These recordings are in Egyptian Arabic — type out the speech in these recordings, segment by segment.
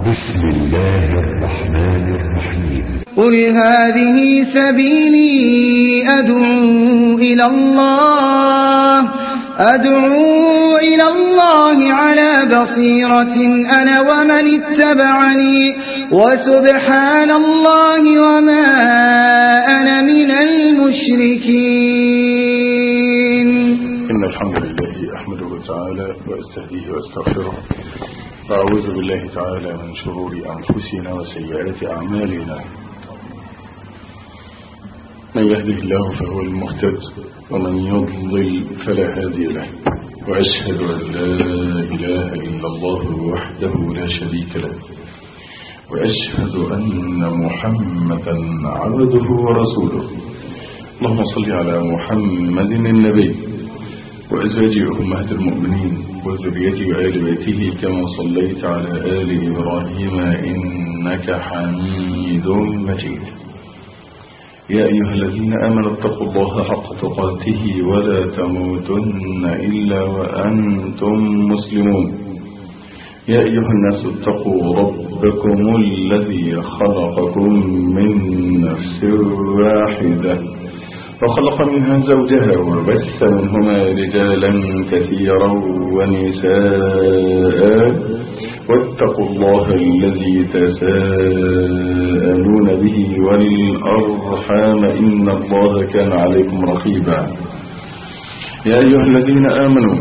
بسم الله الرحمن الرحيم قل هذه سبيلي أدعو إلى الله أدعو إلى الله على بصيرة أنا ومن اتبعني وسبحان الله وما أنا من المشركين إن الحمد لله أحمده تعالى وأستهديه وأستغفره وأعوذ بالله تعالى من شرور أنفسنا وسيئات أعمالنا من يهده الله فهو المهتد ومن يضلل فلا هادي له وأشهد أن لا إله إلا الله وحده لا شريك له وأشهد أن محمدا عبده ورسوله اللهم صل على محمد النبي وأزواجه أمهات المؤمنين وذريته وآل بيته كما صليت على آل إبراهيم إنك حميد مجيد يا أيها الذين آمنوا اتقوا الله حق تقاته ولا تموتن إلا وأنتم مسلمون يا أيها الناس اتقوا ربكم الذي خلقكم من نفس واحدة وخلق منها زوجها وبث منهما رجالا كثيرا ونساء واتقوا الله الذي تساءلون به والأرحام إن الله كان عليكم رقيبا يا أيها الذين آمنوا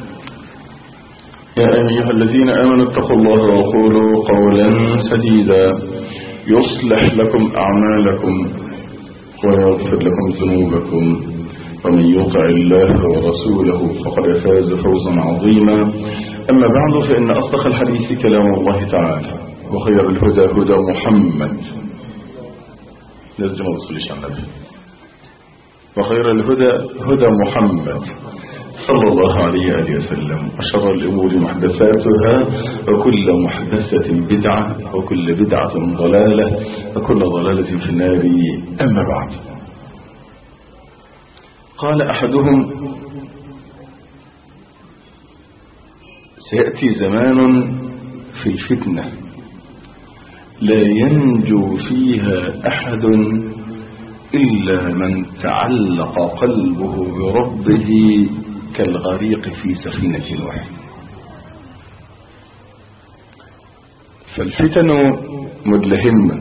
يا أيها الذين آمنوا اتقوا الله وقولوا قولا سديدا يصلح لكم أعمالكم ويغفر لكم ذنوبكم ومن يطع الله ورسوله فقد فاز فوزا عظيما أما بعد فإن أصدق الحديث كلام الله تعالى وخير الهدى هدى محمد لازم أصليش عن النبي وخير الهدى هدى محمد صلى الله عليه وآله وسلم وشر الأمور محدثاتها وكل محدثة بدعة وكل بدعة ضلالة وكل ضلالة في النار أما بعد قال أحدهم سيأتي زمان في الفتنة لا ينجو فيها أحد إلا من تعلق قلبه بربه كالغريق في سفينة نوح فالفتن مدلهمة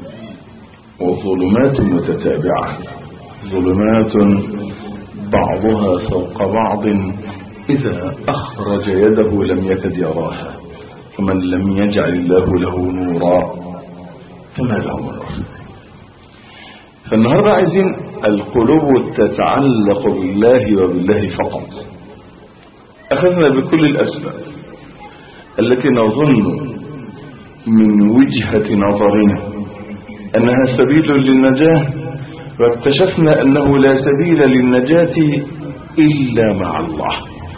وظلمات متتابعة ظلمات بعضها فوق بعض إذا أخرج يده لم يكد يراها ومن لم يجعل الله له نورا فما له نور فالنهاردة عايزين القلوب تتعلق بالله وبالله فقط أخذنا بكل الأسباب التي نظن من وجهة نظرنا أنها سبيل للنجاة واكتشفنا أنه لا سبيل للنجاة إلا مع الله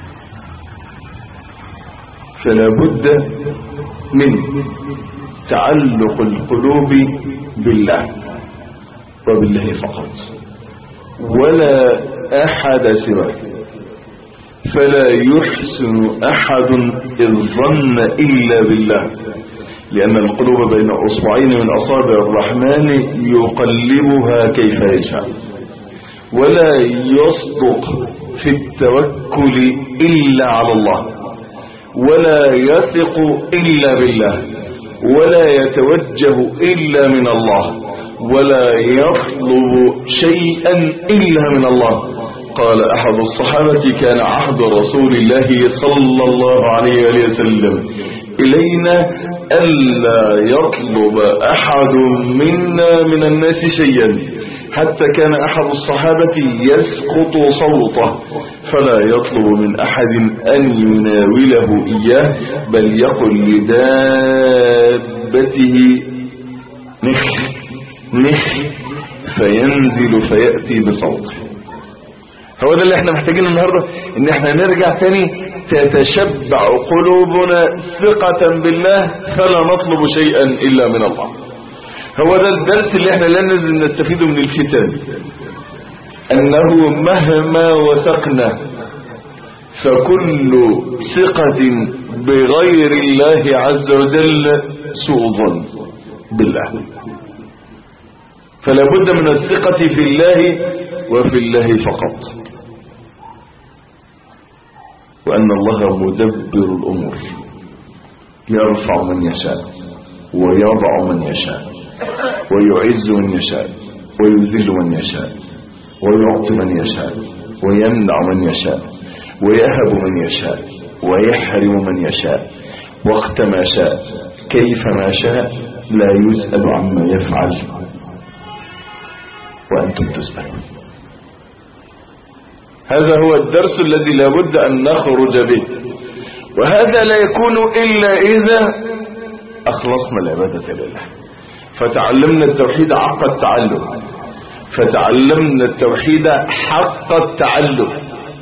فلا بد من تعلق القلوب بالله وبالله فقط ولا أحد سواه فلا يحسن أحد الظن إلا بالله لأن القلوب بين أصبعين من أصابع الرحمن يقلبها كيف يشاء ولا يصدق في التوكل إلا على الله ولا يثق إلا بالله ولا يتوجه إلا من الله ولا يطلب شيئا إلا من الله قال أحد الصحابة كان عهد رسول الله صلى الله عليه وسلم إلينا ألا يطلب أحد منا من الناس شيئا حتى كان أحد الصحابة يسقط صوته فلا يطلب من أحد أن يناوله إياه بل يقل لدابته نخ نخ فينزل فيأتي بصوته هو ده اللي احنا محتاجين النهاردة ان احنا نرجع تاني تتشبع قلوبنا ثقة بالله فلا نطلب شيئا الا من الله هو ده الدرس اللي احنا لازم نستفيده من الفتن انه مهما وثقنا فكل ثقة بغير الله عز وجل سوء ظن بالله فلا بد من الثقة في الله وفي الله فقط وأن الله مدبر الأمور يرفع من يشاء ويضع من يشاء ويعز من يشاء ويذل من يشاء ويعطي من يشاء ويمنع من يشاء ويهب من يشاء ويحرم من يشاء وقت ما شاء كيف ما شاء لا يسأل عما يفعل وأنتم تسألون هذا هو الدرس الذي لابد أن نخرج به وهذا لا يكون إلا إذا أخلصنا العبادة لله فتعلمنا التوحيد حق التعلم فتعلمنا التوحيد حق التعلم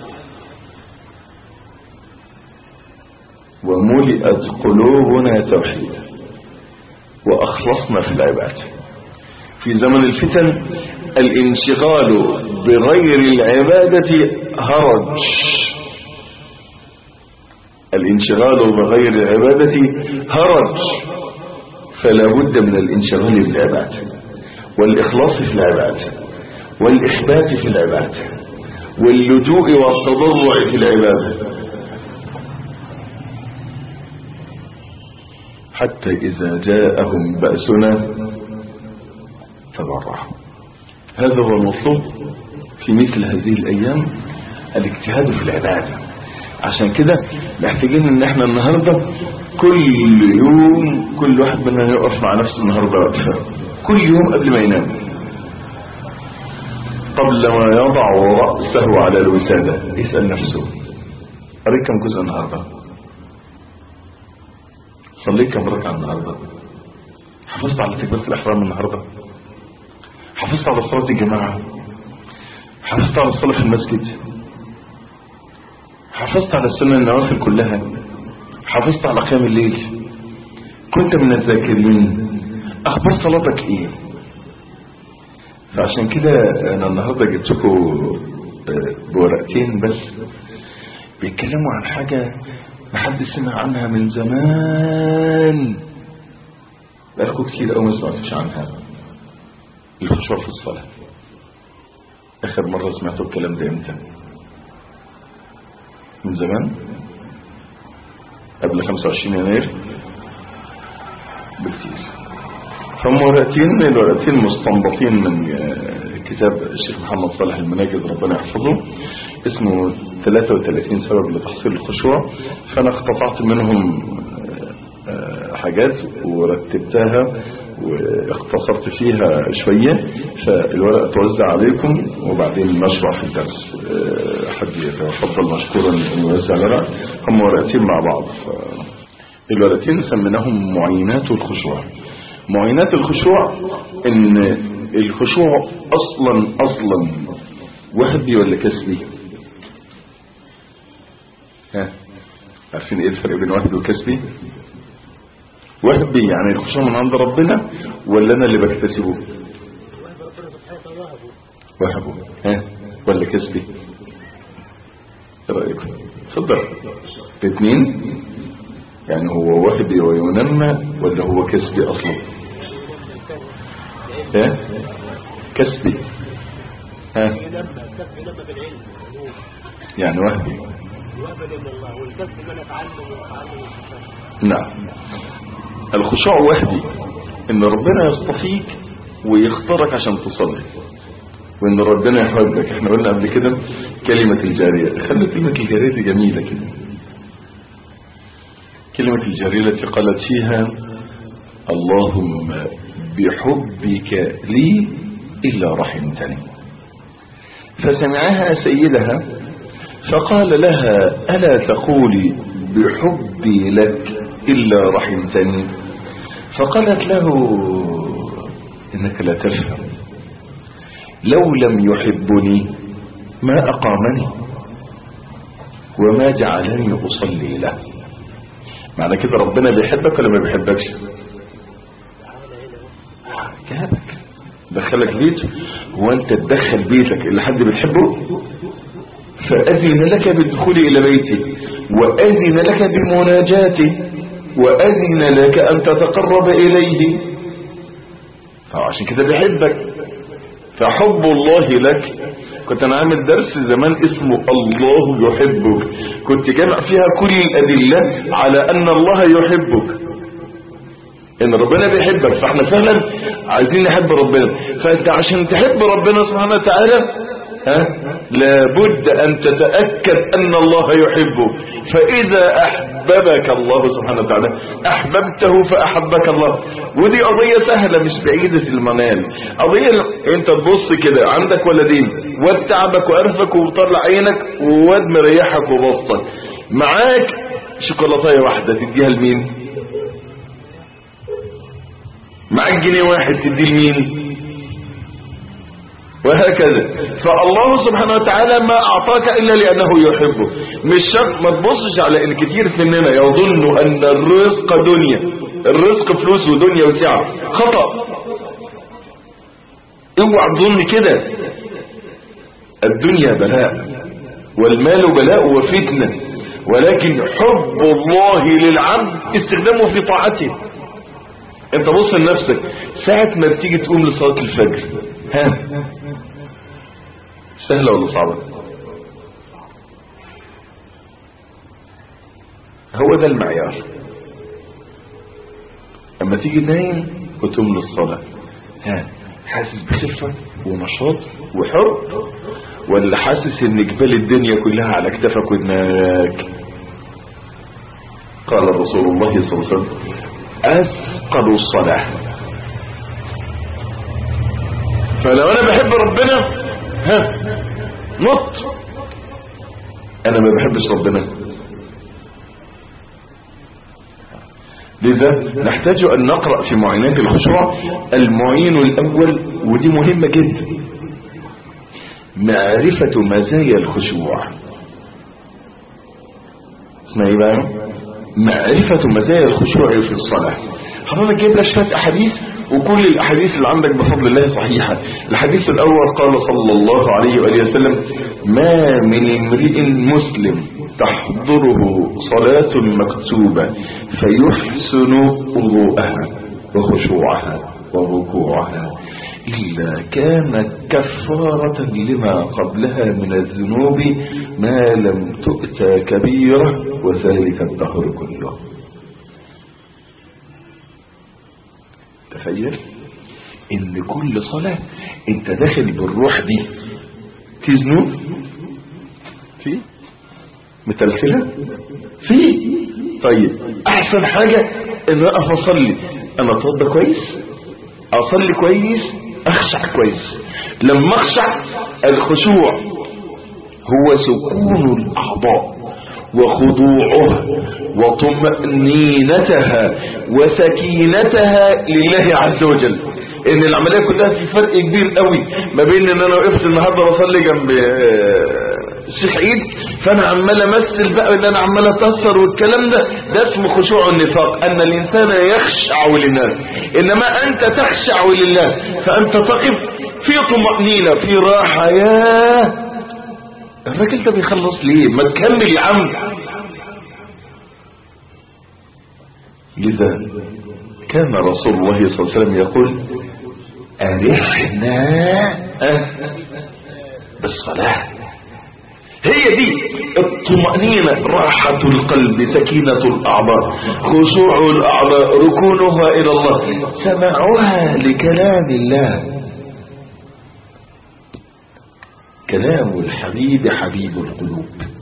وملئت قلوبنا توحيدا وأخلصنا في العبادة في زمن الفتن الانشغال بغير العبادة هرج الانشغال بغير العبادة هرج فلا بد من الانشغال بالعبادة والإخلاص في العبادة والإخبات في العبادة واللجوء والتضرع في العبادة حتى إذا جاءهم بأسنا تضرعوا هذا هو المطلوب في مثل هذه الأيام الاجتهاد في العبادة عشان كده محتاجين ان احنا النهاردة كل يوم كل واحد مننا يقف مع نفسه النهاردة وقفة كل يوم قبل ما ينام قبل ما يضع رأسه على الوسادة يسأل نفسه قريت كم جزء النهاردة صليت كم ركعة النهاردة حفظت على تكبيرة الإحرام النهاردة حفظت على صلاة الجماعة حفظت على الصلاة في المسجد حفظت على السنة النوافل كلها حفظت على قيام الليل كنت من الذاكرين اخبار صلاتك ايه فعشان كده انا النهارده جبت لكم بورقتين بس بيتكلموا عن حاجة محد سمع عنها من زمان بقالكم كتير قوي ما سمعتش عنها الخشوع في الصلاة اخر مرة سمعتوا الكلام ده امتى من زمان قبل 25 يناير بكتير هم ورقتين الورقتين مستنبطين من كتاب الشيخ محمد صالح المناجد ربنا يحفظه اسمه 33 سبب لتحصيل الخشوع فانا اقتطعت منهم حاجات ورتبتها واختصرت فيها شوية فالورقة توزع عليكم وبعدين نشرح في الدرس حد يتفضل مشكورا ان يوزع الورق هم ورقتين مع بعض الورقتين سميناهم معينات الخشوع معينات الخشوع ان الخشوع اصلا اصلا وهبي ولا كسبي ها عارفين ايه الفرق بين وهبي وكسبي وهبي يعني الخشوع من عند ربنا ولا انا اللي بكتسبه وهبه ها ولا كسبي ايه رايكم اتفضل الاثنين يعني هو وهبي وينمى ولا هو كسبي اصلا ها كسبي ها يعني وهبي نعم الخشوع وحدي ان ربنا يصطفيك ويختارك عشان تصلي وان ربنا يحبك احنا قلنا قبل كده كلمة الجارية خلي كلمة الجارية دي جميلة كده كلمة الجارية التي قالت فيها اللهم بحبك لي إلا رحمتني فسمعها سيدها فقال لها ألا تقولي بحبي لك إلا رحمتني فقالت له إنك لا تفهم لو لم يحبني ما أقامني وما جعلني أصلي له معنى كده ربنا بيحبك ولا ما بيحبكش جابك دخلك بيت هو انت تدخل بيتك اللي حد بتحبه فأذن لك بالدخول إلى بيتي وأذن لك بمناجاته وأذن لك أن تتقرب إليه فعشان كده بيحبك فحب الله لك كنت انا عامل درس زمان اسمه الله يحبك كنت جامع فيها كل الادله على ان الله يحبك ان ربنا بيحبك فاحنا فعلا عايزين نحب ربنا فانت عشان تحب ربنا سبحانه وتعالى ها لابد ان تتاكد ان الله يحبك فاذا احببك الله سبحانه وتعالى احببته فاحبك الله ودي قضيه سهله مش بعيده المنال قضيه انت تبص كده عندك ولدين واد تعبك وقرفك وطلع عينك وواد مريحك وبسطك معاك شوكولاتايه واحده تديها لمين معاك جنيه واحد تديه لمين وهكذا فالله سبحانه وتعالى ما اعطاك الا لانه يحبه مش شرط ما تبصش على ان كتير مننا يظن ان الرزق دنيا الرزق فلوس ودنيا وسعه خطا اوعى تظن كده الدنيا بلاء والمال بلاء وفتنه ولكن حب الله للعبد استخدامه في طاعته انت بص لنفسك ساعة ما بتيجي تقوم لصلاة الفجر ها سهلة ولا صعبة هو ده المعيار اما تيجي نايم وتقوم للصلاة ها حاسس بخفة ونشاط وحب ولا حاسس ان جبال الدنيا كلها على كتفك ودماغك قال رسول الله صلى الله عليه وسلم اثقل الصلاة فلو انا بحب ربنا ها نط انا ما بحبش ربنا لذا نحتاج ان نقرأ في معينات الخشوع المعين الاول ودي مهمة جدا معرفة مزايا الخشوع اسمها ايه بقى معرفة مزايا الخشوع في الصلاة حضرتك جايب لك شوية احاديث وكل الاحاديث اللي عندك بفضل الله صحيحة الحديث الاول قال صلى الله عليه وآله وسلم ما من امرئ مسلم تحضره صلاة مكتوبة فيحسن وضوءها وخشوعها وركوعها إلا كانت كفارة لما قبلها من الذنوب ما لم تؤتى كبيرة وذلك الدهر كله تخيل ان كل صلاة انت داخل بالروح دي في ذنوب في متلفلة في طيب احسن حاجة ان اقف اصلي انا اتوضى كويس اصلي كويس اخشع كويس لما اخشع الخشوع هو سكون الاعضاء وخضوعها وطمأنينتها وسكينتها لله عز وجل ان العملية كلها في فرق كبير قوي ما بين ان انا وقفت النهاردة بصلي جنب الشيخ عيد فانا عمال امثل بقى ان انا عمال اكسر والكلام ده ده اسمه خشوع النفاق ان الانسان يخشع للناس انما انت تخشع لله فانت تقف في طمأنينة في راحة ياه الراجل ده بيخلص ليه ما تكمل يا عم لذا كان رسول الله صلى الله عليه وسلم يقول أرحنا بالصلاة هي دي الطمأنينة راحة القلب سكينة الأعضاء خشوع الأعضاء ركونها إلى الله سماعها لكلام الله كلام الحبيب حبيب القلوب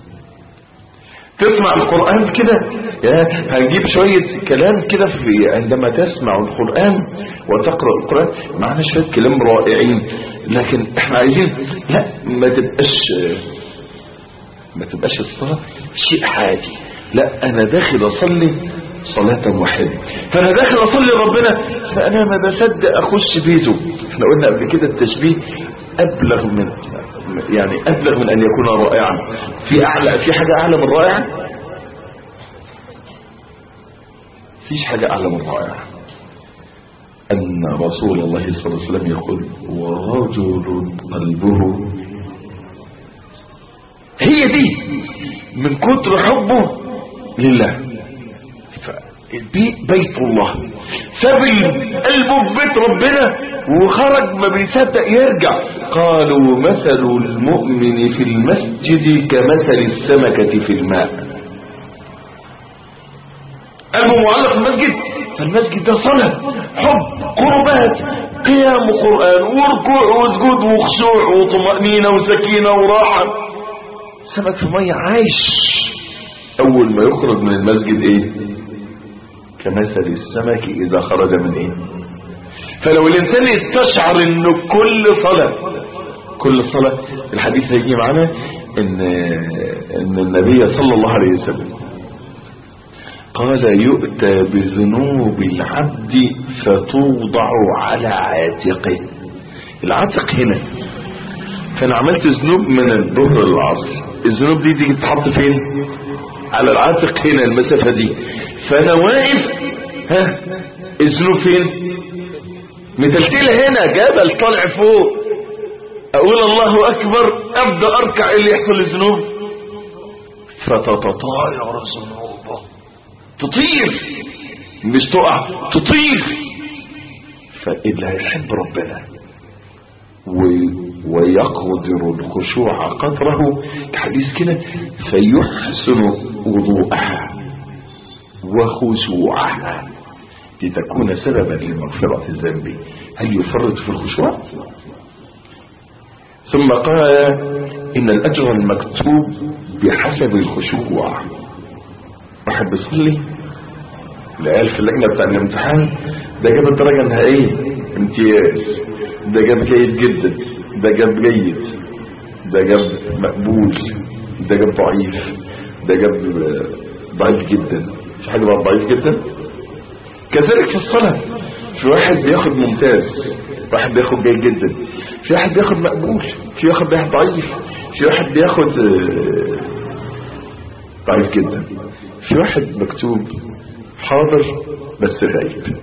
تسمع القرآن كده هنجيب شوية كلام كده في عندما تسمع القرآن وتقرأ القرآن معنا شوية كلام رائعين لكن احنا عايزين لا ما تبقاش ما تبقاش الصلاة شيء عادي لا انا داخل اصلي صلاة واحدة فانا داخل اصلي ربنا فانا ما بصدق اخش بيته احنا قلنا قبل كده التشبيه ابلغ من يعني ابلغ من ان يكون رائعا في اعلى في حاجة اعلى من رائع فيش حاجة اعلى من رائع ان رسول الله صلى الله عليه وسلم يقول ورجل قلبه هي دي من كتر حبه لله فالبيت بيت الله ساب قلبه في بيت ربنا وخرج ما بيصدق يرجع قالوا مثل المؤمن في المسجد كمثل السمكة في الماء قلبه معلق في المسجد فالمسجد ده صلاة حب قربات قيام قرآن وركوع وسجود وخشوع وطمأنينة وسكينة وراحة سمك في مية عايش أول ما يخرج من المسجد إيه كمثل السمك إذا خرج من إيه فلو الإنسان يستشعر إنه كل صلاة كل صلاة الحديث هيجي معانا إن إن النبي صلى الله عليه وسلم قال يؤتى بذنوب العبد فتوضع على عاتقه العاتق هنا فانا عملت ذنوب من الظهر للعصر الذنوب دي تيجي تتحط فين على العاتق هنا المسافة دي فانا واقف ها الذنوب فين متلتلة هنا جبل طالع فوق اقول الله اكبر ابدا اركع اللي يحصل الذنوب فتتطاير ذنوبه تطير مش تقع تطير فاللي هيحب ربنا و... ويقدر الخشوع قدره الحديث كده فيحسن وضوءها وخشوعها لتكون سببا لمغفرة الذنب هل يفرط في الخشوع ثم قال إن الأجر المكتوب بحسب الخشوع واحد بيصلي العيال في اللجنة بتاع الامتحان ده جاب الدرجة النهائية امتياز ده جاب جيد جدا ده جاب جيد ده جاب مقبول ده جاب ضعيف ده جاب ضعيف جدا في حاجة بقى ضعيف جدا كذلك في الصلاة في واحد بياخد ممتاز واحد بياخد جيد جدا في واحد بياخد مقبول في واحد بياخد ضعيف في واحد بياخد ضعيف جدا في واحد مكتوب حاضر بس غايب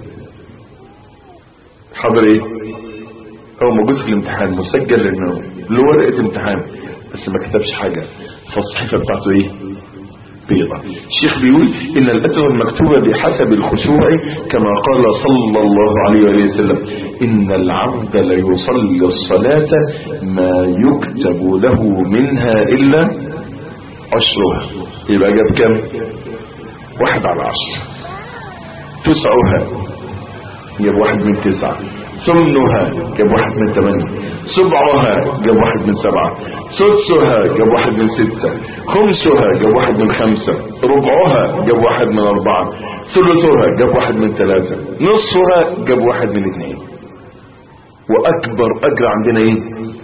حاضر ايه هو موجود في الامتحان مسجل انه له ورقه امتحان بس ما كتبش حاجه فالصحيفه بتاعته ايه بيضة الشيخ بيقول ان الاجر المكتوبة بحسب الخشوع كما قال صلى الله عليه وآله وسلم ان العبد ليصلي الصلاة ما يكتب له منها الا عشرها يبقى جاب كم واحد على عشر تسعها جاب واحد من تسعة ثمنها جاب واحد من ثمانية سبعها جاب واحد من سبعة سدسها جاب واحد من ستة خمسها جاب واحد من خمسة ربعها جاب واحد من أربعة ثلثها جاب واحد من ثلاثة نصها جاب واحد من اثنين وأكبر أجر عندنا إيه؟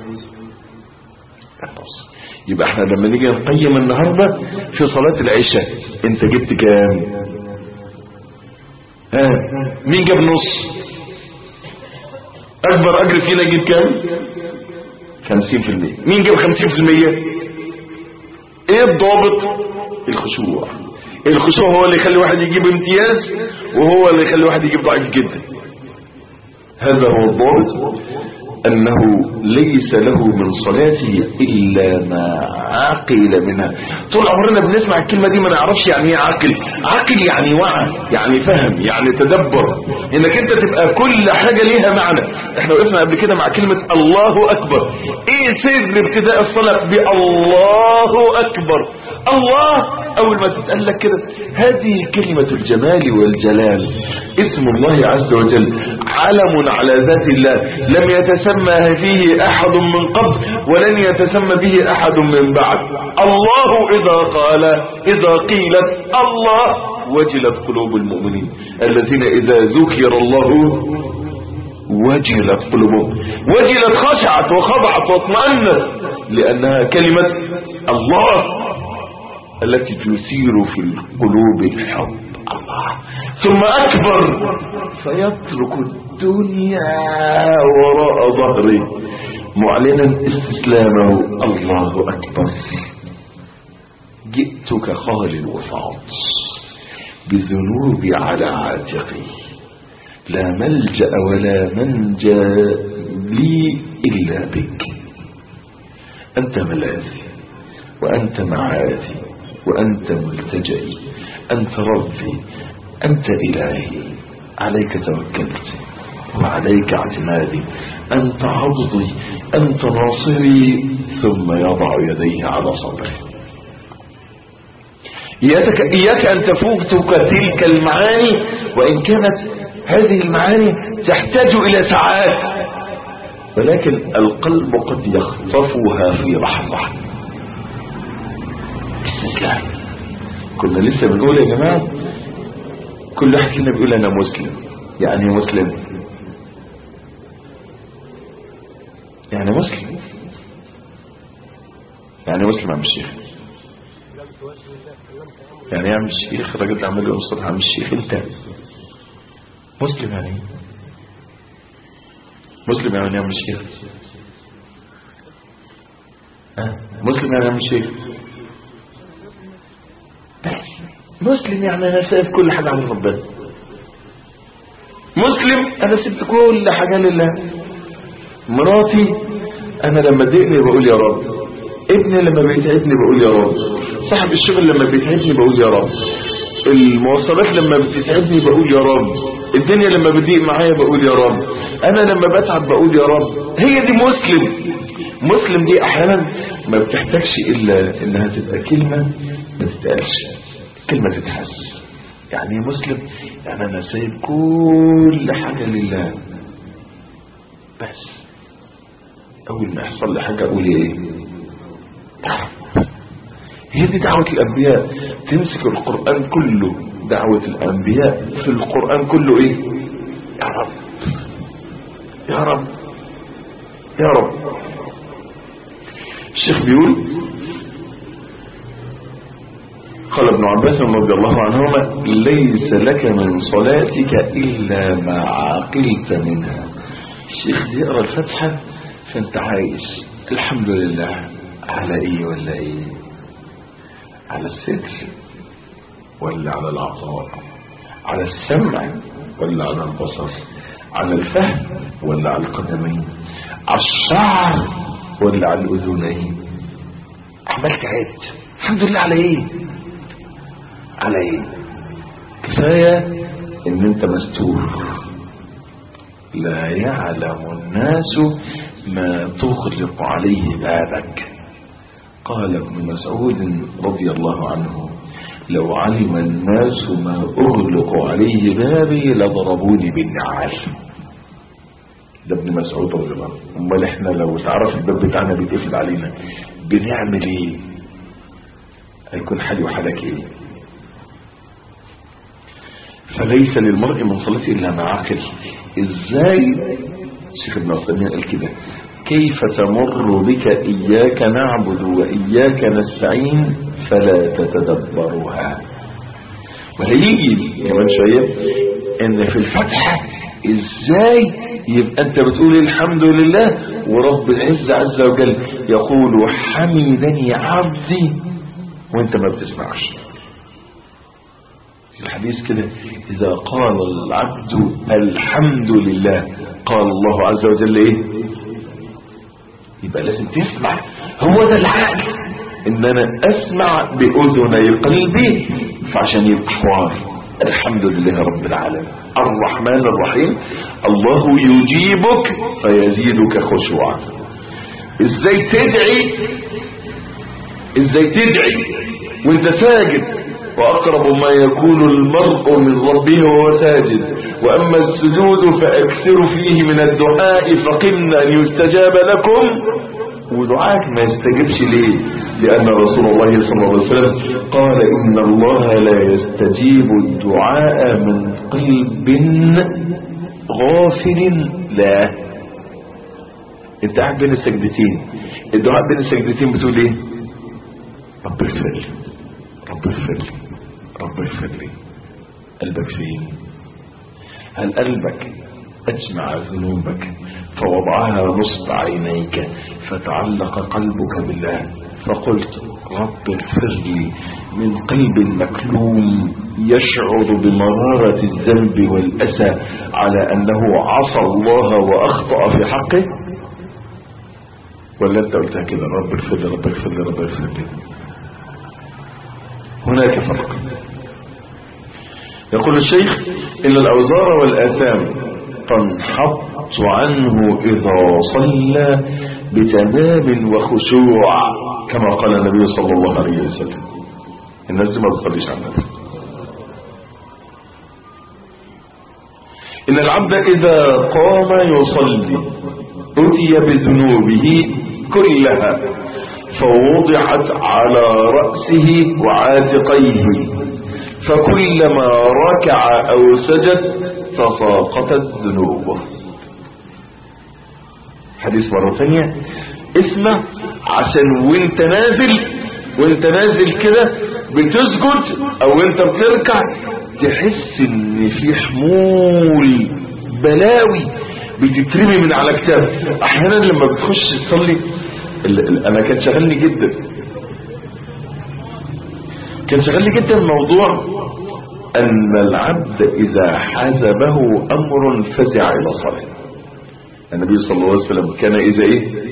النص يبقى احنا لما نيجي نقيم النهاردة في صلاة العشاء انت جبت كام ها مين جاب نص اكبر اجر فينا يجيب كام 50% مين جاب 50% ايه الضابط الخشوع الخشوع هو اللي يخلي واحد يجيب امتياز وهو اللي يخلي واحد يجيب ضعيف جدا هذا هو الضابط انه ليس له من صلاته الا ما عقل منها طول عمرنا بنسمع الكلمة دي ما نعرفش يعني ايه عقل عقل يعني وعى يعني فهم يعني تدبر انك انت تبقى كل حاجة ليها معنى احنا وقفنا قبل كده مع كلمة الله اكبر ايه سر ابتداء الصلاة بالله اكبر الله اول ما تتقال لك كده هذه كلمة الجمال والجلال اسم الله عز وجل علم على ذات الله لم يتسمى فيه احد من قبل ولن يتسمى به احد من بعد الله اذا قال اذا قيلت الله وجلت قلوب المؤمنين الذين اذا ذكر الله وجلت قلوبهم وجلت خشعت وخضعت واطمأنت لأنها كلمة الله التي تثير في القلوب الحب الله ثم أكبر فيترك الدنيا وراء ظهره معلنا استسلامه الله أكبر جئتك خال الوفاض بذنوبي على عاتقي لا ملجأ ولا منجى لي إلا بك أنت ملاذي وأنت معاذي وأنت ملتجئي أنت ربي أنت إلهي عليك توكلت وعليك اعتمادي أنت عضدي أنت ناصري ثم يضع يديه على صدري إياك, إياك أن تفوتك تلك المعاني وإن كانت هذه المعاني تحتاج إلى ساعات ولكن القلب قد يخطفها في لحظة استسلام كنا لسه بنقول يا جماعة كل واحد فينا بيقول أنا مسلم يعني إيه مسلم يعني مسلم يعني مسلم عم الشيخ يعني يا عم الشيخ الراجل ده عمال يقول الصبح عم الشيخ انت مسلم يعني ايه مسلم يعني يا عم الشيخ ها مسلم يعني يا عم الشيخ بس مسلم يعني انا سايب كل حاجه عن ربنا مسلم انا سبت كل حاجه لله مراتي انا لما تضايقني بقول يا رب ابني لما بيتعبني بقول يا رب صاحب الشغل لما بيتعبني بقول يا رب المواصلات لما بتتعبني بقول يا رب الدنيا لما بتضيق معايا بقول يا رب انا لما بتعب بقول يا رب هي دي مسلم مسلم دي احيانا ما بتحتاجش الا انها تبقى كلمة ما تتقالش كلمة تتحس يعني ايه مسلم يعني انا سايب كل حاجة لله بس اول ما يحصل لي حاجة اقول ايه تعرف هي دي دعوة الأنبياء تمسك القرآن كله دعوة الأنبياء في القرآن كله إيه يا رب يا رب يا رب الشيخ بيقول قال ابن عباس رضي الله عنهما ليس لك من صلاتك إلا ما عقلت منها الشيخ يقرأ الفتحة فانت عايش الحمد لله على ايه ولا ايه على الستر ولا على العطاء على السمع ولا على البصر على الفهم ولا على القدمين على الشعر ولا على الاذنين عملت عد الحمد لله على ايه على ايه كفايه ان انت مستور لا يعلم الناس ما تغلق عليه بابك قال ابن مسعود رضي الله عنه لو علم الناس ما أغلق عليه بابي لضربوني بالنعال ده ابن مسعود رضي الله عنه امال احنا لو تعرف الباب بتاعنا بيتقفل علينا بنعمل ايه هيكون حالي وحالك ايه فليس للمرء من صلاته الا ما عقل ازاي الشيخ ابن عثيمين قال كده كيف تمر بك إياك نعبد وإياك نستعين فلا تتدبرها وهيجي كمان شوية ان في الفتحة ازاي يبقى انت بتقول الحمد لله ورب العزة عز وجل يقول حمدني عبدي وانت ما بتسمعش في الحديث كده اذا قال العبد الحمد لله قال الله عز وجل ايه يبقى لازم تسمع هو ده العقل ان انا اسمع باذني قلبي فعشان يبقى حوار الحمد لله رب العالمين الرحمن الرحيم الله يجيبك فيزيدك خشوعا ازاي تدعي ازاي تدعي وانت ساجد واقرب ما يكون المرء من ربه وهو ساجد واما السجود فاكثروا فيه من الدعاء فقمنا ان يستجاب لكم ودعاك ما يستجبش ليه لان رسول الله صلى الله عليه وسلم قال ان الله لا يستجيب الدعاء من قلب غافل لا انت قاعد بين السجدتين الدعاء بين السجدتين بتقول ايه رب اغفر لي رب اغفر لي رب اغفر لي قلبك فين هل قلبك اجمع ذنوبك فوضعها نصب عينيك فتعلق قلبك بالله فقلت رب اغفر لي من قلب مكلوم يشعر بمرارة الذنب والأسى على أنه عصى الله وأخطأ في حقه ولا أنت قلتها كده رب اغفر لي رب اغفر لي رب اغفر لي هناك فرق يقول الشيخ إن الأوزار والآثام تنحط عنه إذا صلى بتمام وخشوع كما قال النبي صلى الله عليه وسلم الناس دي ما تصليش على النبي إن العبد إذا قام يصلي أتي بذنوبه كلها فوضعت على رأسه وعاتقيه فكلما ركع أو سجد تساقطت ذنوبه حديث مرة ثانية اسمع عشان وانت نازل وانت نازل كده بتسجد او انت بتركع تحس ان في حمول بلاوي بتترمي من على كتاب احيانا لما بتخش تصلي ال- ال- انا كان شغلني جدا كان شغلني جدا موضوع ان العبد اذا حازبه امر فزع الى صلاه النبي صلى الله عليه وسلم كان اذا ايه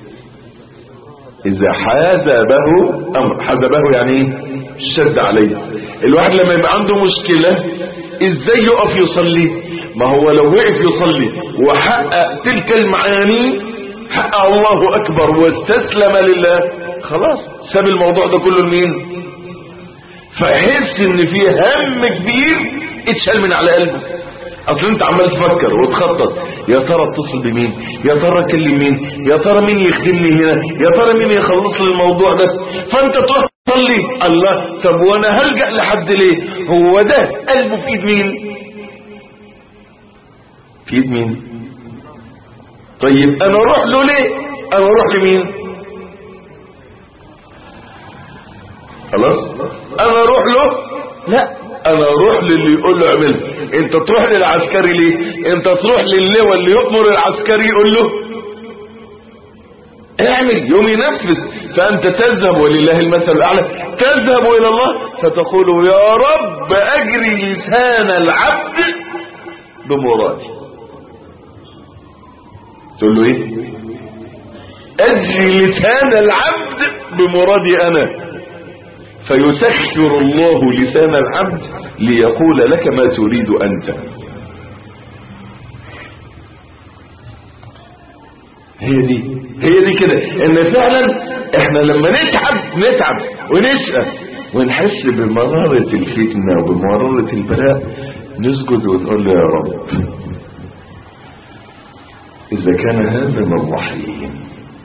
اذا حازبه امر حازبه يعني ايه شد عليه الواحد لما يبقى عنده مشكلة ازاي يقف يصلي ما هو لو وقف يصلي وحقق تلك المعاني حقق الله اكبر واستسلم لله خلاص ساب الموضوع ده كله لمين فيحس ان في هم كبير اتشال من على قلبه اصل انت عمال تفكر وتخطط يا ترى اتصل بمين يا ترى اكلم مين يا ترى مين يخدمني هنا يا ترى مين يخلص لي الموضوع ده فانت تروح تصلي الله طب وانا هلجأ لحد ليه هو ده قلبه في ايد مين في ايد مين طيب انا اروح له ليه انا اروح لمين خلاص انا اروح له لا انا اروح للي يقول له اعمل انت تروح للعسكري ليه انت تروح للواء اللي يؤمر العسكري يقول له اعمل يوم ينفذ فانت تذهب ولله المثل الاعلى تذهب الى الله فتقول يا رب اجري لسان العبد بمرادي تقول له ايه اجري لسان العبد بمرادي انا فيسخر الله لسان العبد ليقول لك ما تريد أنت هي دي هي دي كده ان فعلا احنا لما نتعب نتعب ونشقى ونحس بمرارة الفتنة وبمرارة البلاء نسجد ونقول له يا رب إذا كان هذا من الرحيم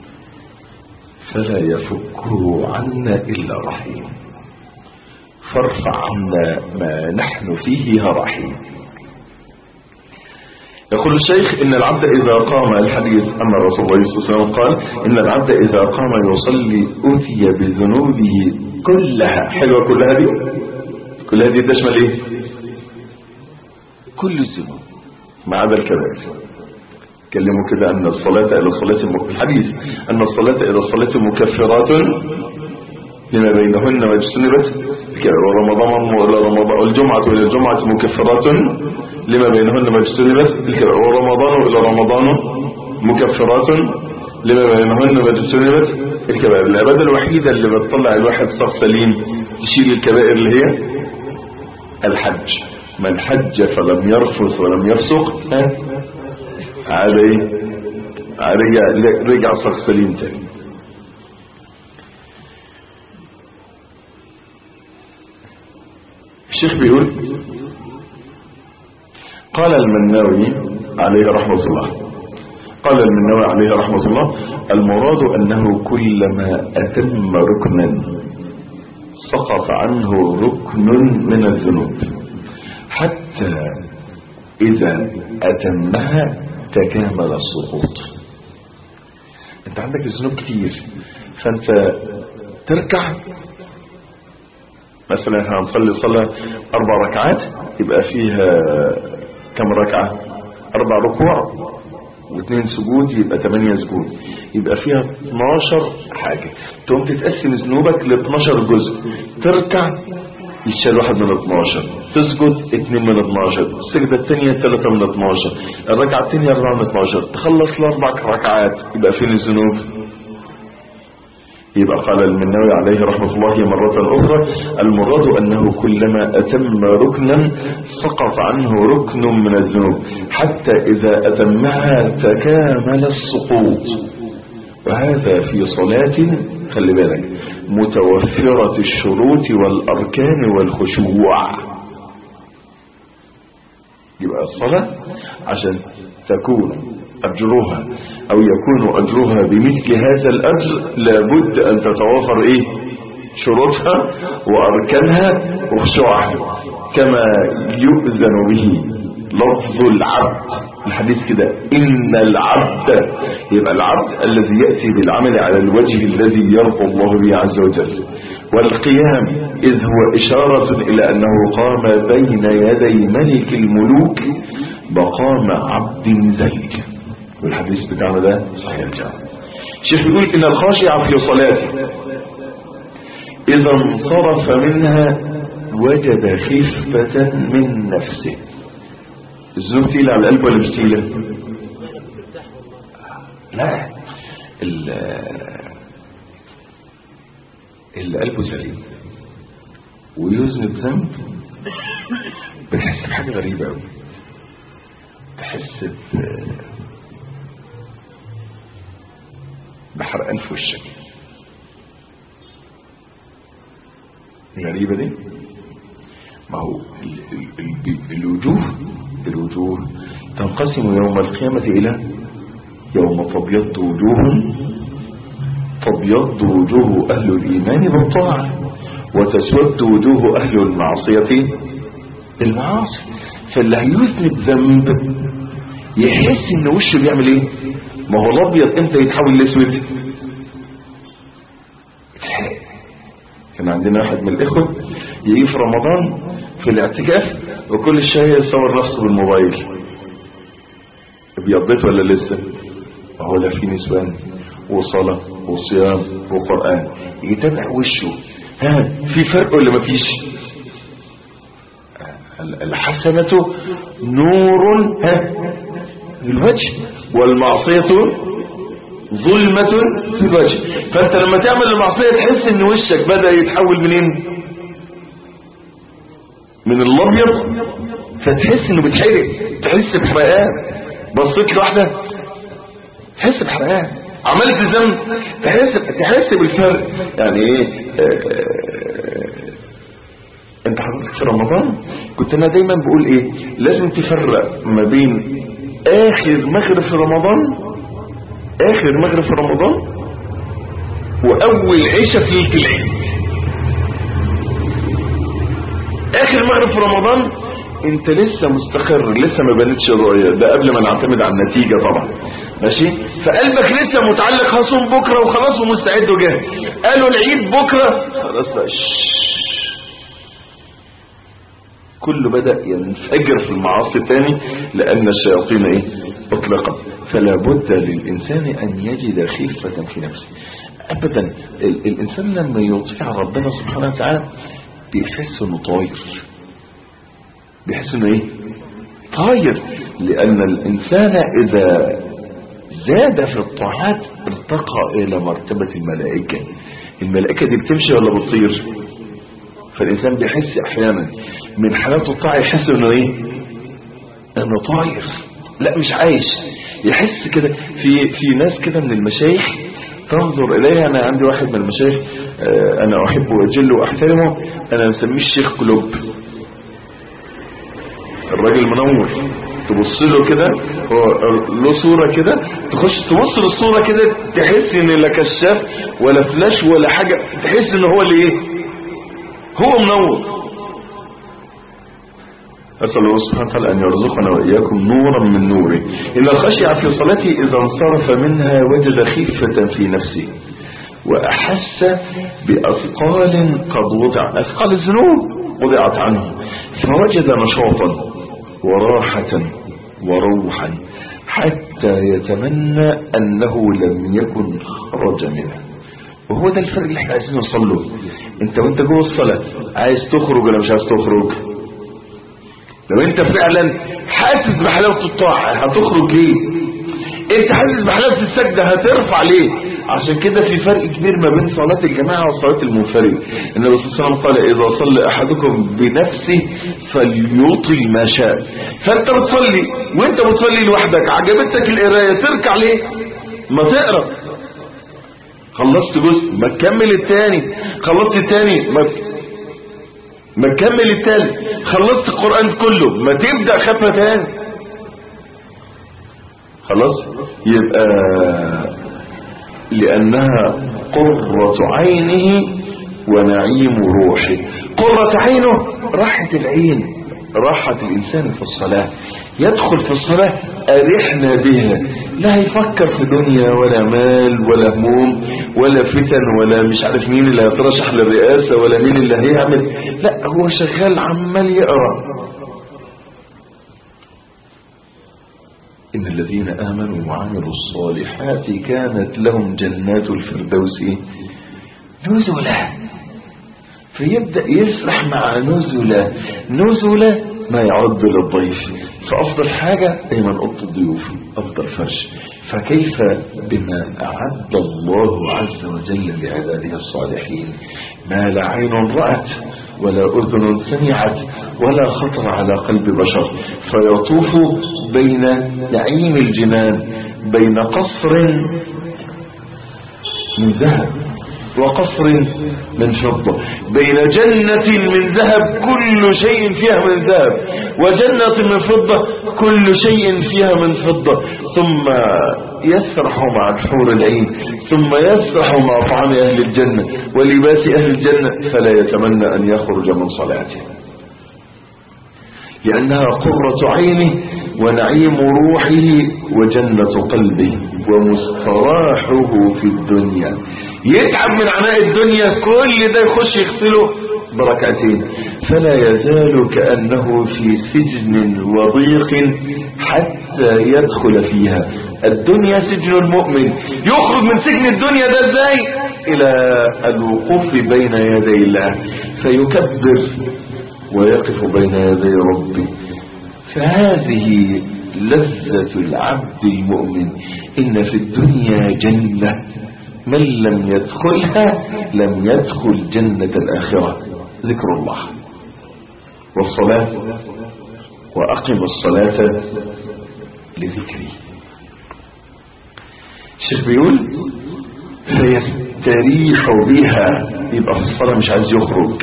فلا يفكه عنا إلا رحيم فارفع عنا ما نحن فيه يا رحيم يقول الشيخ إن العبد إذا قام الحديث أن رسول الله صلى الله عليه وسلم قال إن العبد إذا قام يصلي أتي بذنوبه كلها حلوة كلها دي كلها دي تشمل إيه كل الذنوب ما عدا الكبائر كلموا كده أن الصلاة إلى الصلاة الم- الحديث أن الصلاة إلى الصلاة مكفرات لما بينهن واجتنبت ورمضان إلى رمضان والجمعة إلى الجمعة مكفرات لما بينهن واجتنبت ورمضان إلى رمضان مكفرات لما بينهن واجتنبت الكبائر العبادة الوحيدة اللي بتطلع الواحد صف سليم تشيل الكبائر اللي هي الحج من حج فلم يرفث ولم يفسق ها على ايه رجع رجع صخ سليم تاني الشيخ بيقول قال المناوي عليه رحمة الله قال المناوي عليه رحمة الله المراد أنه كلما أتم ركنا سقط عنه ركن من الذنوب حتى إذا أتمها تكامل السقوط انت عندك الذنوب كتير فانت تركع مثلا احنا هنصلي صلاة اربع ركعات يبقى فيها كم ركعة اربع ركوع واثنين سجود يبقى ثمانية سجود يبقى فيها 12 حاجة تقوم تتقسم ذنوبك ل 12 جزء تركع يشال واحد من 12 تسجد اتنين من 12 السجدة الثانية ثلاثة من 12 الركعة الثانية أربعة من 12 تخلص الأربع ركعات يبقى فين الذنوب يبقى قال المنوي عليه رحمة الله مرة أخرى المراد أنه كلما أتم ركنا سقط عنه ركن من الذنوب حتى إذا أتمها تكامل السقوط وهذا في صلاة خلي بالك متوفرة الشروط والأركان والخشوع يبقى الصلاة عشان تكون أجرها أو يكون أجرها بمثل هذا الأجر لابد أن تتوافر إيه شروطها وأركانها وخشوعها كما يؤذن به لفظ العبد الحديث كده إن العبد يبقى العبد الذي يأتي بالعمل على الوجه الذي يرضى الله به عز وجل والقيام إذ هو إشارة إلى أنه قام بين يدي ملك الملوك مقام عبد ذلك والحديث بتاعنا ده صحيح الجامع الشيخ بيقول إن الخاشع في صلاته إذا انصرف منها وجد خفة من نفسه الذنوب تقيلة على القلب ولا مش تقيلة؟ لا ال اللي قلبه سليم ويذنب ذنب بتحس بحاجة غريبة قوي تحس ب بحرقان في وشك غريبة دي ما هو ال ال ال الوجوه الوجوه تنقسم يوم القيامة إلى يوم تبيض وجوه تبيض وجوه أهل الإيمان بالطاعة وتسود وجوه أهل المعصية بالمعاصي فاللي هيذنب ذنب يحس ان وشه بيعمل ايه ما هو الابيض امتى يتحول لاسود كان عندنا واحد من الاخوه يجي في رمضان في الاعتكاف وكل شويه يصور نفسه بالموبايل ابيضت ولا لسه وهو لا في نسوان وصلاه وصيام وقران يتابع وشه ها في فرق ولا مفيش الحسنة نور ها الوجه والمعصية ظلمة في الوجه فانت لما تعمل المعصية تحس ان وشك بدأ يتحول منين من الابيض فتحس انه بيتحرق تحس بحرقان بصيت لواحدة تحس بحرقان عملت ذنب تحس تحس بالفرق يعني ايه انت حضرتك في رمضان كنت انا دايما بقول ايه لازم تفرق ما بين اخر مغرب في رمضان اخر مغرب في رمضان واول عشاء في ليله العيد اخر مغرب في رمضان انت لسه مستقر لسه ما بنتش الرؤية ده قبل ما نعتمد على النتيجة طبعا ماشي فقلبك لسه متعلق هصوم بكرة وخلاص ومستعد وجاهز قالوا العيد بكرة خلاص بقى كله بدأ ينفجر في المعاصي تاني لأن الشياطين ايه اطلقت فلا بد للإنسان أن يجد خيفة في نفسه أبدا ال الإنسان لما يطيع ربنا سبحانه وتعالى بيحس انه طاير بيحس انه ايه طاير لأن الإنسان إذا زاد في الطاعات ارتقى إلى مرتبة الملائكة الملائكة دي بتمشي ولا بتطير فالإنسان بيحس أحيانا من حالات الطاعة يحس انه ايه انه طاير لا مش عايش يحس كده في في ناس كده من المشايخ تنظر اليها انا عندي واحد من المشايخ آه انا احبه واجله واحترمه انا مسميه الشيخ كلوب الراجل منور تبص له كده هو له صورة كده تخش تبص للصورة كده تحس ان لا كشاف ولا فلاش ولا حاجة تحس ان هو اللي ايه هو منور أسأل الله سبحانه وتعالى أن يرزقنا وإياكم نورا من نوره إن الخشع في صلاته إذا انصرف منها وجد خفة في نفسه وأحس بأثقال قد وضع أثقال الذنوب وضعت عنه فوجد نشاطا وراحة وروحا حتى يتمنى أنه لم يكن خرج منها وهو ده الفرق اللي احنا عايزين نوصل له انت وانت جوه الصلاة عايز تخرج ولا مش عايز تخرج لو انت فعلا حاسس بحلاوة الطاعة هتخرج ليه انت حاسس بحلاوه السجده هترفع ليه عشان كده في فرق كبير ما بين صلاه الجماعه وصلاه المنفرد النبي صلى الله عليه وسلم قال اذا صلى احدكم بنفسه فليطل ما شاء فانت بتصلي وانت بتصلي لوحدك عجبتك القرايه تركع ليه ما تقرا خلصت جزء ما تكمل التاني خلصت التاني ما ما تكمل التالت خلصت القرآن كله ما تبدأ ختمة تاني خلاص يبقى لأنها قرة عينه ونعيم روحه قرة عينه راحة العين راحة الإنسان في الصلاة يدخل في الصلاة أرحنا بها لا يفكر في دنيا ولا مال ولا هموم ولا فتن ولا مش عارف مين اللي هيترشح للرئاسة ولا مين اللي هيعمل لا هو شغال عمال يقرأ إن الذين آمنوا وعملوا الصالحات كانت لهم جنات الفردوس نزلا فيبدأ يسرح مع نزلا نزلا ما يعد للضيف فأفضل حاجة دايما أوضة الضيوف أفضل فرش فكيف بما أعد الله عز وجل لعباده الصالحين ما لا عين رأت ولا أذن سمعت ولا خطر على قلب بشر فيطوف بين نعيم الجنان بين قصر من ذهب وقصر من فضة بين جنة من ذهب كل شيء فيها من ذهب وجنة من فضة كل شيء فيها من فضة ثم يسرح مع الحور العين ثم يسرح مع طعام أهل الجنة ولباس أهل الجنة فلا يتمنى أن يخرج من صلاته لأنها قرة عينه ونعيم روحه وجنة قلبه ومستراحه في الدنيا يتعب من عناء الدنيا كل ده يخش يغسله بركعتين فلا يزال كأنه في سجن وضيق حتى يدخل فيها الدنيا سجن المؤمن يخرج من سجن الدنيا ده ازاي الى الوقوف بين يدي الله فيكبر ويقف بين يدي ربه فهذه لذة العبد المؤمن إن في الدنيا جنة من لم يدخلها لم يدخل جنة الآخرة ذكر الله والصلاة وأقم الصلاة لذكري الشيخ بيقول فيستريح بها يبقى في الصلاة مش عايز يخرج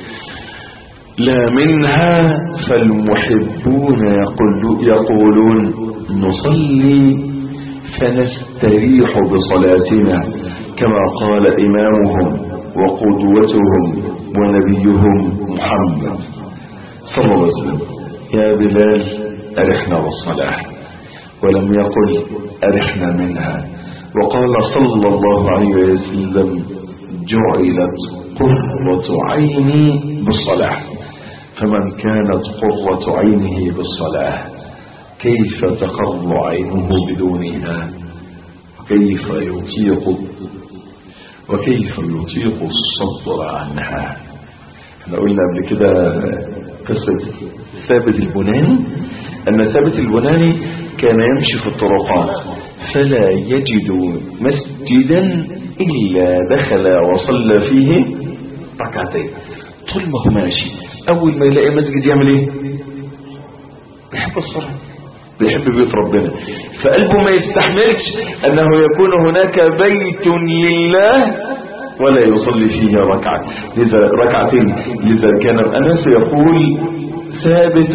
لا منها فالمحبون يقول يقولون نصلي فنستريح بصلاتنا كما قال إمامهم وقدوتهم ونبيهم محمد صلى الله عليه وسلم يا بلال أرحنا بالصلاة ولم يقل أرحنا منها وقال صلى الله عليه وسلم جعلت قرة عيني بالصلاة فمن كانت قرة عينه بالصلاة كيف تقر عينه بدونها كيف يطيق وكيف يطيق الصبر عنها احنا قلنا قبل كده قصة ثابت البناني ان ثابت البناني كان يمشي في الطرقات فلا يجد مسجدا الا دخل وصلى فيه ركعتين طول ما هو ماشي اول ما يلاقي مسجد يعمل ايه بيحب الصلاة بيحب بيت ربنا فقلبه ما يستحملش انه يكون هناك بيت لله ولا يصلي فيه ركعة لذا ركعتين لذا كان الأنس يقول ثابت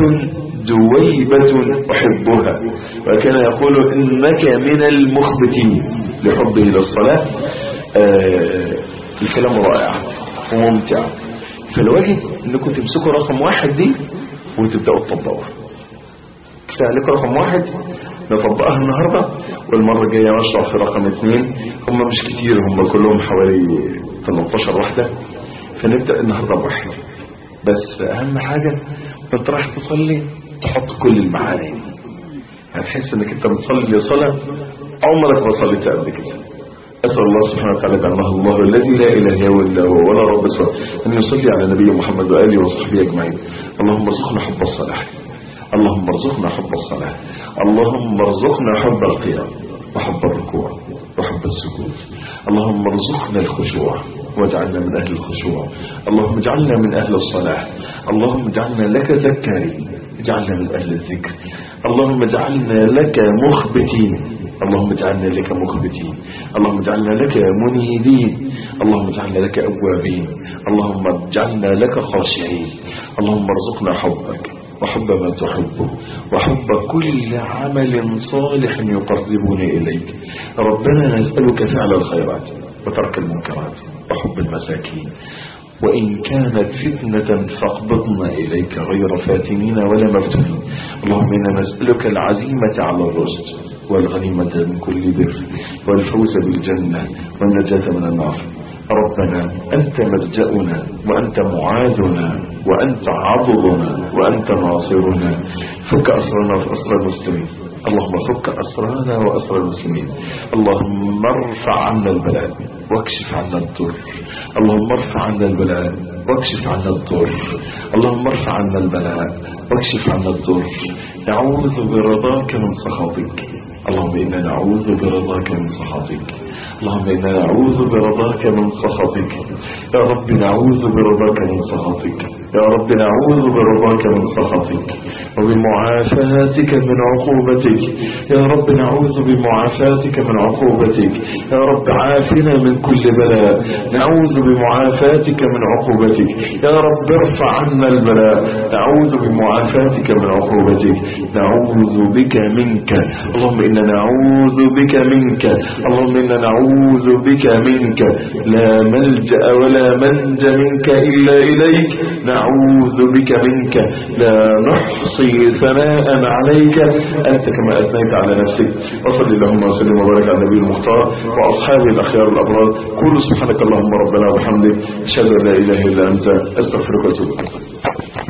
دويبة أحبها وكان يقول إنك من المخبتين لحبه للصلاة آه الكلام رائع وممتع فالواجب انكم تمسكوا رقم واحد دي وتبدأوا تطبقوها كفاية عليكم رقم واحد نطبقها النهاردة والمرة الجاية نشرح في رقم اثنين هم مش كتير هم كلهم حوالي 18 واحدة فنبدأ النهاردة بواحد بس اهم حاجة انت رايح تصلي تحط كل المعاني هتحس انك انت بتصلي صلاة عمرك ما صليت قبل كده أسأل الله سبحانه وتعالى بأنه الله الذي لا إله إلا هو ولا رب سواه أن يصلي على نبي محمد وآله وصحبه أجمعين اللهم ارزقنا حب الصلاة اللهم ارزقنا حب الصلاة اللهم ارزقنا حب القيام وحب الركوع وحب السجود اللهم ارزقنا الخشوع واجعلنا من أهل الخشوع اللهم اجعلنا من أهل الصلاح اللهم اجعلنا لك ذكارين اجعلنا من أهل الذكر اللهم اجعلنا لك مخبتين اللهم اجعلنا لك مخبتين اللهم اجعلنا لك منيبين اللهم اجعلنا لك أوابين اللهم اجعلنا لك خاشعين اللهم ارزقنا حبك وحب ما تحبه وحب كل عمل صالح يقربنا إليك ربنا نسألك فعل الخيرات وترك المنكرات وحب المساكين وإن كانت فتنة فاقبضنا إليك غير فاتنين ولا مفتونين اللهم إنا نسألك العزيمة على الرشد والغنيمة من كل بر والفوز بالجنة والنجاة من النار ربنا أنت ملجأنا وأنت معاذنا وأنت عضدنا وأنت ناصرنا فك أسرنا في أسر المسلمين اللهم فك أسرانا وأسر المسلمين اللهم ارفع عنا البلاء واكشف عنا الضر اللهم ارفع عنا البلاء واكشف عنا الضر اللهم ارفع عنا البلاء واكشف عنا الضر نعوذ برضاك من سخطك اللهم إنا نعوذ برضاك من سخطك اللهم إنا نعوذ برضاك من سخطك يا رب نعوذ برضاك من سخطك يا رب نعوذ برضاك من سخطك وبمعافاتك من عقوبتك يا رب نعوذ بمعافاتك من عقوبتك يا رب عافنا من كل بلاء نعوذ بمعافاتك من عقوبتك يا رب ارفع عنا البلاء نعوذ بمعافاتك من عقوبتك نعوذ بك منك اللهم إنا نعوذ بك منك اللهم إنا نعوذ بك منك لا ملجأ ولا منج منك إلا إليك نعوذ بك منك لا نحصي ثناء عليك أنت كما أثنيت على نفسك وصل اللهم وسلم وبارك على النبي المختار وأصحابه الأخيار الأبرار قولوا سبحانك اللهم ربنا وبحمدك أشهد أن لا إله إلا أنت أستغفرك وأتوب إليك